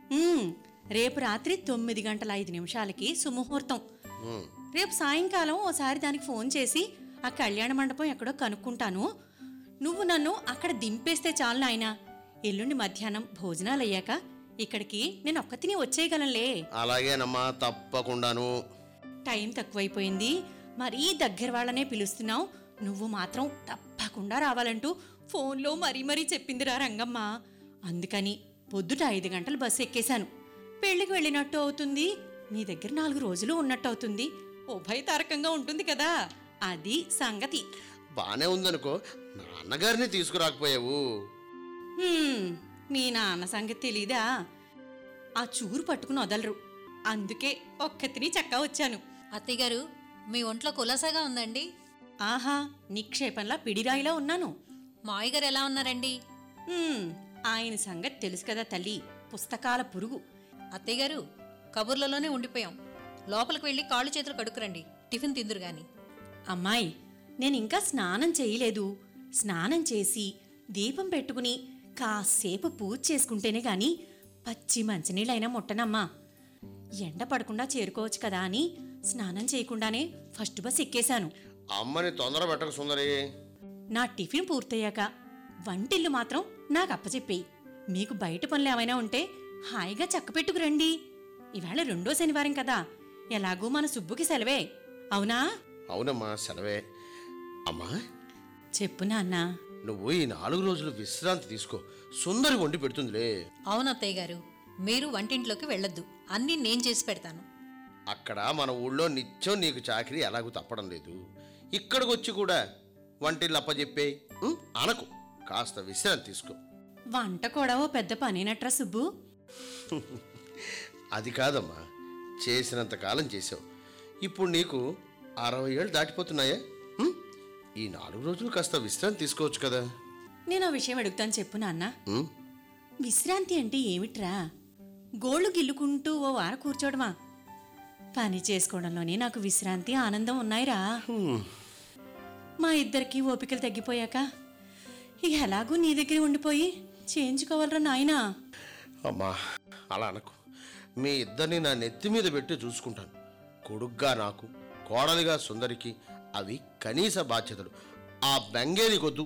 ఉమ్, రేపు రాత్రి తొమ్మిది గంటల ఐదు నిమిషాలకి సుముహూర్తం ఉమ్, రేపు సాయంకాలం ఓసారి దానికి ఫోన్ చేసి ఆ కళ్యాణ మండపం ఎక్కడో కనుక్కుంటాను నువ్వు నన్ను అక్కడ దింపేస్తే చాలు నాయనా ఎల్లుండి మధ్యాహ్నం భోజనాలు అయ్యాక ఇక్కడికి నేను ఒక్కతిని వచ్చేయగలంలే అలాగేనమ్మా తప్పకుండాను టైం తక్కువైపోయింది మరీ దగ్గర వాళ్ళనే పిలుస్తున్నావు నువ్వు మాత్రం తప్పకుండా రావాలంటూ ఫోన్లో మరీ మరీ చెప్పిందిరా రంగమ్మ అందుకని పొద్దుట ఐదు గంటలు బస్సు ఎక్కేశాను పెళ్లికి వెళ్ళినట్టు అవుతుంది నీ దగ్గర నాలుగు రోజులు ఉన్నట్టు అవుతుంది ఉభయ తారకంగా ఉంటుంది కదా అది సంగతి బానే ఉందనుకో నాన్నగారిని తీసుకురాకపోయావు హ్మ్, మీ నాన్న సంగతి తెలీదా ఆ చూరు పట్టుకుని వదలరు అందుకే ఒక్కతిని చక్కా వచ్చాను అత్తయ్య గారు మీ ఒంట్లో కులాసాగా ఉందండి ఆహా నిక్షేపంలా పిడిరాయిలా ఉన్నాను మావయ్య గారు ఎలా ఉన్నారండి హ్మ్, ఆయన సంగతి తెలుసు కదా తల్లి పుస్తకాల పురుగు అత్తయ్య గారు కబుర్లలోనే ఉండిపోయాం లోపలికి వెళ్ళి కాళ్ళు చేతులు కడుక్కురండి టిఫిన్ తిందురు గాని అమ్మాయి నేను ఇంకా స్నానం చేయలేదు స్నానం చేసి దీపం పెట్టుకుని కాసేపు పూజ చేసుకుంటేనే గాని పచ్చి మంచినీళ్ళైనా ముట్టనమ్మా ఎండ పడకుండా చేరుకోవచ్చు కదా అని స్నానం చేయకుండానే ఫస్ట్ బస్ ఎక్కేశాను అమ్మని తొందర పెట్టక సుందరి నా టిఫిన్ పూర్తయ్యాక వంటిల్లు మాత్రం నాకు అప్పచెప్పేయి మీకు బయట పనులు ఏమైనా ఉంటే హాయిగా చక్కపెట్టుకురండి ఇవాళ రెండో శనివారం కదా ఎలాగూ మన సుబ్బుకి సెలవే అవునా అవునమ్మా సెలవే అమ్మా చెప్పు నాన్నా నువ్వు ఈ నాలుగు రోజులు విశ్రాంతి తీసుకో సుందరి వండి పెడుతుందిలే అవును అత్తయ్య గారు మీరు వంటింట్లోకి వెళ్ళొద్దు అన్నీ నేను చేసి పెడతాను అక్కడ మన ఊళ్ళో నిత్యం నీకు చాకరీ ఎలాగూ తప్పడం లేదు ఇక్కడికి వచ్చి కూడా వంటిల్లు అప్పచెప్పే అనకు కాస్త విశ్రాంతి తీసుకో వంట కూడా ఓ పెద్ద పనేనట్రా సుబ్బు అది కాదమ్మా చేసినంత కాలం చేసావు ఇప్పుడు నీకు అరవై ఏళ్ళు దాటిపోతున్నాయా ఉం? ఈ నాలుగు రోజులు కాస్త విశ్రాంతి తీసుకోవచ్చు కదా నేను ఆ విషయం అడుగుతాను చెప్పు నాన్న ఉం? విశ్రాంతి అంటే ఏమిట్రా గోళ్ళు గిల్లుకుంటూ ఓ వార కూర్చోడమా పని చేసుకోవడంలోనే నాకు విశ్రాంతి ఆనందం ఉన్నాయిరా హ్మ్. మా ఇద్దరికి ఓపికలు తగ్గిపోయాక ఇక ఎలాగూ నీ దగ్గరే ఉండిపోయి చేయించుకోవాలరా నాయనా అమ్మా అలా అనకు మీ ఇద్దరిని నా నెత్తి మీద పెట్టి చూసుకుంటాను కొడుగ్గా నాకు కోడలిగా సుందరికి అవి కనీస బాధ్యతలు ఆ బెంగేది కొద్దు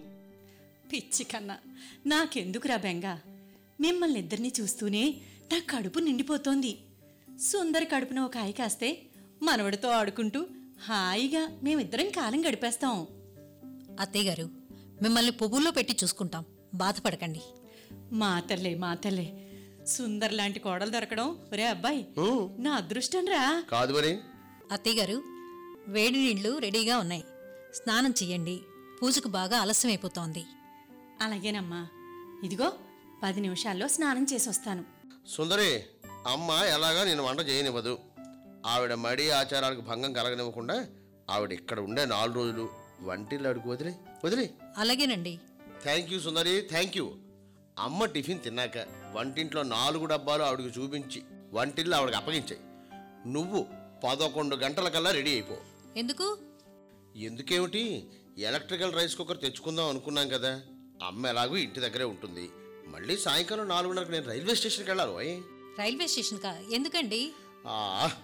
పిచ్చి కన్నా నాకెందుకురా బెంగ మిమ్మల్ని ఇద్దరిని చూస్తూనే నా కడుపు నిండిపోతోంది సుందరి కడుపున ఒక కాయ కాస్తే మనవడితో ఆడుకుంటూ హాయిగా మేమిద్దరం కాలం గడిపేస్తాం అత్తయ్య గారు మిమ్మల్ని పువ్వుల్లో పెట్టి చూసుకుంటాం బాధపడకండి మాతల్లే మాతల్లే సుందర్ లాంటి కోడలు దొరకడం ఒరే అబ్బాయి ఉం. నా అదృష్టం రా కాదు మరి అత్తయ్య గారు వేడి నీళ్లు రెడీగా ఉన్నాయి స్నానం చెయ్యండి పూజకు బాగా ఆలస్యం అయిపోతోంది అలాగేనమ్మా ఇదిగో పది నిమిషాల్లో స్నానం చేసి వస్తాను సుందరి అమ్మ ఎలాగా నేను వంట చేయనివ్వదు ఆవిడ మడి ఆచారాలకు భంగం కలగనివ్వకుండా ఆవిడ ఇక్కడ ఉండే నాలుగు రోజులు వంటిల్లు అడుగు వదిలే వదిలే అలాగేనండి thank you Sundari thank you అమ్మ టిఫిన్ తిన్నాక వంటింట్లో నాలుగు డబ్బాలు ఆవిడకి చూపించి వంటిల్లు ఆవిడకి అప్పగించాయి నువ్వు పదకొండు గంటలకల్లా రెడీ అయిపో ఎందుకు ఎందుకేమిటి ఎలక్ట్రికల్ రైస్ కుక్కర్ తెచ్చుకుందాం అనుకున్నాం కదా అమ్మ ఎలాగూ ఇంటి దగ్గరే ఉంటుంది మళ్ళీ సాయంకాలం నాలుగున్నరకు నేను రైల్వే స్టేషన్కి వెళ్ళాలి ఓయ్ రైల్వే స్టేషన్ కా ఎందుకండి ఆ,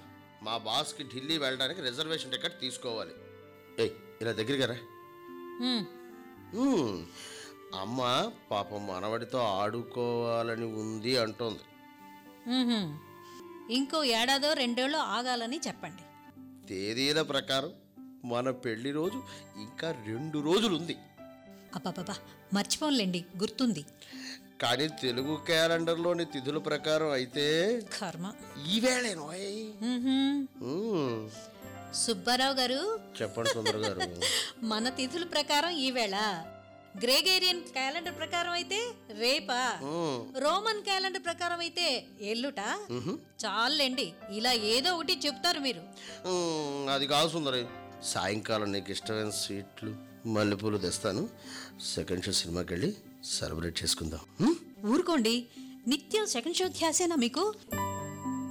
మా బాస్కి ఢిల్లీ వెళ్ళడానికి రిజర్వేషన్ టికెట్ తీసుకోవాలి ఏయ్ ఇలా దగ్గరికి రా ఉమ్, ఉమ్, అమ్మ పాపం మనవడితో ఆడుకోవాలని ఉంది అంటోంది ఉహుం. ఇంకో ఏడాదో రెండేళ్ళు ఆగాలని చెప్పండి తేదీల ప్రకారం మన పెళ్లి రోజు ఇంకా రెండు రోజులుంది అబ్బాబాబా మర్చిపోన్లేండి గుర్తుంది కానీ తెలుగు క్యాలెండర్లోని తిథుల ప్రకారం అయితే కర్మ ఈవేళేనోయ్ ఉహుం. ఉమ్, సుబ్బారావు గారు చెప్పండి సుందర గారు మన తిథుల ప్రకారం ఈవేళ గ్రేగేరియన్ క్యాలెండర్ ప్రకారం అయితే రేపా ఉమ్, రోమన్ క్యాలెండర్ ప్రకారం అయితే ఎల్లుట చాలండి ఇలా ఏదో ఒకటి చెప్తారు మీరు ఉమ్, అది కాదు సుందరి సాయంకాలం నీకు ఇష్టమైన స్వీట్లు మల్లెపూలు తెస్తాను సెకండ్ షో సినిమాకి వెళ్ళి సెలబ్రేట్ చేసుకుందాం ఉమ్? ఊరుకోండి నిత్యం సెకండ్ షో ధ్యాసేనా మీకు